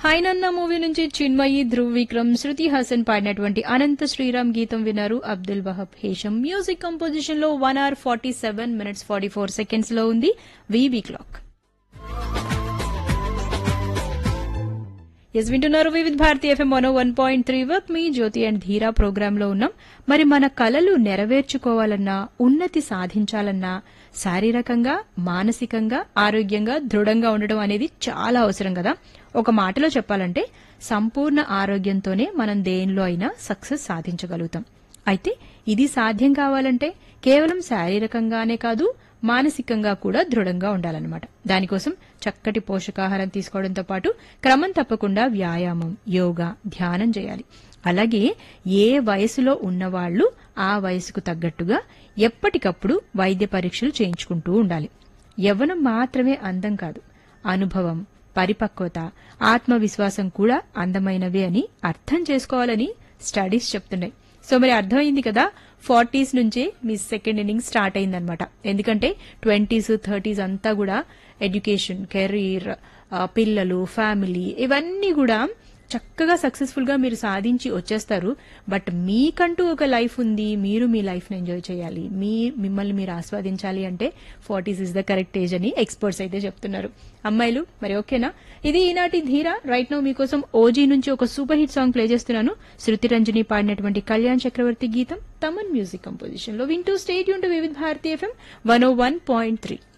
హైనన్న movie నుంచి చిన్మయి ధ్రువ్ విక్రమ్ శృతి హాసన్ పాడినటువంటి అనంత శ్రీరామ్ గీతం విన్నారు అబ్దుల్ వహబ్ హేషం మ్యూజిక్ కంపోజిషన్ లో one hour forty seven minutes forty four seconds లో ఉంది వీబీ క్లాక్ ఎస్ వింటున్నారు Vividh Bharati FM one one point three వర్క్ మీ జ్యోతి అండ్ ధీరా ప్రోగ్రామ్ లో ఉన్నాం మరి మన కలలు నెరవేర్చుకోవాలన్నా ఉన్నతి సాధించాలన్నా శారీరకంగా మానసికంగా ఆరోగ్యంగా దృఢంగా ఉండడం అనేది చాలా అవసరం కదా ఒక మాటలో చెప్పాలంటే సంపూర్ణ ఆరోగ్యంతోనే మనం దేనిలో అయినా సక్సెస్ సాధించగలుగుతాం అయితే ఇది సాధ్యం కావాలంటే కేవలం శారీరకంగానే కాదు మానసికంగా కూడా దృఢంగా ఉండాలన్నమాట దానికోసం చక్కటి పోషకాహారం తీసుకోవడంతో పాటు క్రమం తప్పకుండా వ్యాయామం యోగా ధ్యానం చేయాలి అలాగే ఏ వయసులో ఉన్నవాళ్లు ఆ వయసుకు తగ్గట్టుగా ఎప్పటికప్పుడు వైద్య పరీక్షలు చేయించుకుంటూ ఉండాలి యవ్వనం మాత్రమే అందం కాదు అనుభవం పరిపక్వత ఆత్మవిశ్వాసం కూడా అందమైనవే అని అర్థం చేసుకోవాలని స్టడీస్ చెప్తున్నాయి సో మరి అర్థమైంది కదా ఫార్టీస్ నుంచే మీ సెకండ్ ఇన్నింగ్ స్టార్ట్ అయిందనమాట ఎందుకంటే ట్వంటీస్ థర్టీస్ అంతా కూడా ఎడ్యుకేషన్ కెరీర్ పిల్లలు ఫ్యామిలీ ఇవన్నీ కూడా చక్కగా సక్సెస్ఫుల్ గా మీరు సాధించి వచ్చేస్తారు బట్ మీకంటూ ఒక లైఫ్ ఉంది మీరు మీ లైఫ్ ని ఎంజాయ్ చేయాలి మీ మిమ్మల్ని మీరు ఆస్వాదించాలి అంటే forties is the correct age అని ఎక్స్పర్ట్స్ అయితే చెప్తున్నారు అమ్మాయిలు మరి ఓకేనా ఇది ఈనాటి ధీర రైట్ నో మీకోసం ఓజీ నుంచి ఒక సూపర్ హిట్ సాంగ్ ప్లే చేస్తున్నాను శృతి రంజని పాడినటువంటి కళ్యాణ్ చక్రవర్తి గీతం తమన్ మ్యూజిక్ కంపోజిషన్ లో వింటూ స్టేట్ యూన్ to Vividh Bharati FM one O one point three